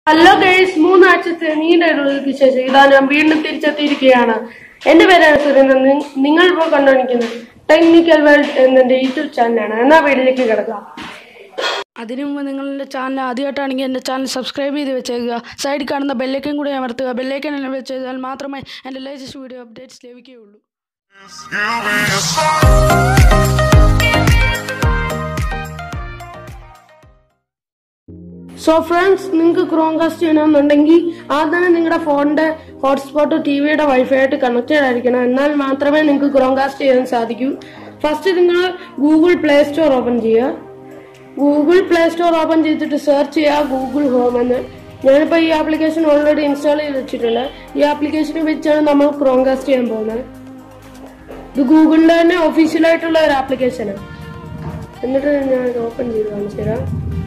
Hello guys മൂന്നാഴ്ചത്തെ നീണ്ട ഇടവേളയ്ക്ക് ശേഷം ഇതാ ഞാൻ വീണ്ടും തിരിച്ചെത്തിയിരിക്കുകയാണ് എന്റെ പേരാണ് സുരേന്ദ്രൻ നി- നിങ്ങൾ ഇപ്പോൾ കണ്ടുകൊണ്ടിരിക്കുന്നത് ടെക്നിക്കൽ വേൾഡ് എന്നെ യൂട്യൂബ് ചാനലാണ് എന്നാ വീട്ടിലേക്ക് കിടക്കാം അതിനു മുമ്പ് നിങ്ങളുടെ ചാനൽ ആദ്യമായിട്ടാണെങ്കിൽ എൻ്റെ ചാനൽ സബ്സ്ക്രൈബ് ചെയ്ത് വെച്ചേക്കുക സൈഡിൽ കാണുന്ന ബെല്ലൈക്കൻ കൂടി അമർത്തുക ബെല്ലൈക്കൻ എന്നെ വെച്ച് ചെയ്താൽ മാത്രമേ എൻ്റെ ലേറ്റസ്റ്റ് വീഡിയോ അപ്ഡേറ്റ്സ് ലഭിക്കുകയുള്ളൂ You'll be a star. So friends നിങ്ങൾക്ക് ക്രോംകാസ്റ്റ് ചെയ്യണമെന്നുണ്ടെങ്കിൽ ആദ്യം നിങ്ങളുടെ ഫോണിന്റെ ഹോട്ട്സ്പോട്ട് ടി വിയുടെ വൈഫൈ ആയിട്ട് കണക്റ്റഡ് ആയിരിക്കണം എന്നാൽ മാത്രമേ നിങ്ങൾക്ക് ക്രോംകാസ്റ്റ് ചെയ്യാൻ സാധിക്കൂ ഫസ്റ്റ് നിങ്ങൾ ഗൂഗിൾ പ്ലേ സ്റ്റോർ ഓപ്പൺ ചെയ്യുക ഗൂഗിൾ പ്ലേ സ്റ്റോർ ഓപ്പൺ ചെയ്തിട്ട് സെർച്ച് ചെയ്യുക ഗൂഗിൾ ഹോം എന്ന് ഞാനിപ്പോൾ ഈ ആപ്ലിക്കേഷൻ ഓൾറെഡി ഇൻസ്റ്റാൾ ചെയ്ത് വെച്ചിട്ടുണ്ട് ഈ ആപ്ലിക്കേഷനെ വെച്ചാണ് നമ്മൾ ക്രോംകാസ്റ്റ് ചെയ്യാൻ പോകുന്നത് ഇത് ഗൂഗിളിന്റെ തന്നെ ഒഫീഷ്യൽ ആയിട്ടുള്ള ഒരു ആപ്ലിക്കേഷനാണ് എന്നിട്ട് ഞാൻ ഇത് ഓപ്പൺ ചെയ്ത് കാണിച്ചു തരാം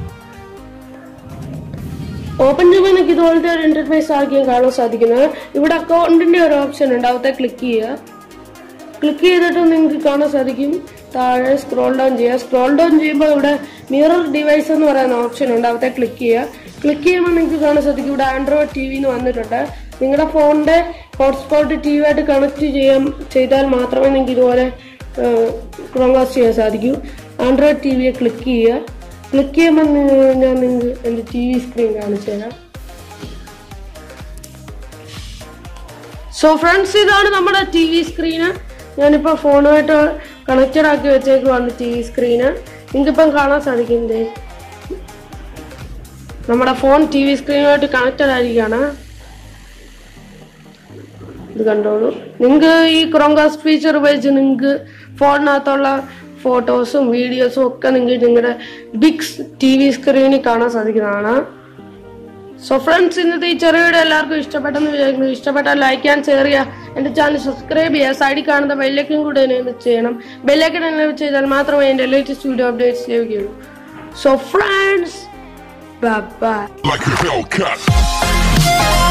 ഓപ്പൺ ചെയ്യുമ്പോൾ നിങ്ങൾക്ക് ഇതുപോലത്തെ ഒരു ഇന്റർഫേസ് ആക്കിയും കാണാൻ സാധിക്കുന്നത് ഇവിടെ അക്കൗണ്ടിന്റെ ഒരു ഓപ്ഷൻ ഉണ്ട് അവിടുത്തെ ക്ലിക്ക് ചെയ്യുക ക്ലിക്ക് ചെയ്തിട്ട് നിങ്ങൾക്ക് കാണാൻ സാധിക്കും താഴെ സ്ക്രോൾ ഡൗൺ ചെയ്യുക സ്ക്രോൾ ഡൗൺ ചെയ്യുമ്പോൾ ഇവിടെ മിറർ ഡിവൈസ് എന്ന് പറയുന്ന ഓപ്ഷൻ ഉണ്ട് അവിടുത്തെ ക്ലിക്ക് ചെയ്യുക ക്ലിക്ക് ചെയ്യുമ്പോൾ നിങ്ങൾക്ക് കാണാൻ സാധിക്കും ഇവിടെ ആൻഡ്രോയിഡ് ടി വി എന്ന് വന്നിട്ടുണ്ട് നിങ്ങളുടെ ഫോണിന്റെ ഹോട്ട്സ്പോട്ട് ടി വി ആയിട്ട് കണക്ട് ചെയ്യാൻ ചെയ്താൽ മാത്രമേ നിങ്ങൾക്ക് ഇതുപോലെ ക്രോംകാസ്റ്റ് ചെയ്യാൻ സാധിക്കൂ ആൻഡ്രോയിഡ് ടി വിയെ ക്ലിക്ക് ചെയ്യുക ക്ലിക്ക് ചെയ്യുമ്പോൾ നിങ്ങൾ- ഞാൻ നിങ്ങൾക്ക് എൻ്റെ ടി വി സ്ക്രീൻ കാണിച്ചു തരാം സോ ഫ്രണ്ട്സ് ഇതാണ് നമ്മുടെ ടി വി സ്ക്രീന് ഞാനിപ്പോൾ ഫോണുമായിട്ട് കണക്റ്റഡ് ആക്കി വെച്ചേക്കുവാണ് ടി വി സ്ക്രീന് നിങ്ങൾക്കിപ്പം കാണാൻ സാധിക്കുന്നത് നമ്മുടെ ഫോൺ ടി വി സ്ക്രീനുമായിട്ട് കണക്റ്റഡ് ആയിരിക്കുകയാണ് ഇത് കണ്ടോളൂ നിങ്ങൾക്ക് ഈ ക്രോംകാസ്റ്റ് ഫീച്ചർ ഉപയോഗിച്ച് നിങ്ങൾക്ക് ഫോണിനകത്തുള്ള ഫോട്ടോസും വീഡിയോസും ഒക്കെ നിങ്ങൾക്ക് നിങ്ങളുടെ ബിഗ് ടി വി സ്ക്രീനിൽ കാണാൻ സാധിക്കുന്നതാണ് സോ ഫ്രണ്ട്സ് ഇന്നത്തെ ഈ ചെറിയ വീഡിയോ എല്ലാവർക്കും ഇഷ്ടപ്പെട്ടെന്ന് വിചാരിക്കുന്നു ഇഷ്ടപ്പെട്ടാൽ ലൈക്ക് ചെയ്യാൻ ഷെയർ ചെയ്യുക എന്റെ ചാനൽ സബ്സ്ക്രൈബ് ചെയ്യുക സൈഡിൽ കാണുന്ന ബെല്ലൈക്കൻ കൂടെ എന്നെ ചെയ്യണം ബെല്ലൈക്കൻ എന്നെ ചെയ്താൽ മാത്രമേ എന്റെ ലേറ്റസ്റ്റ് വീഡിയോ അപ്ഡേറ്റ്സ് ലഭിക്കുകയുള്ളൂ so friends bye bye Like a Hellcat.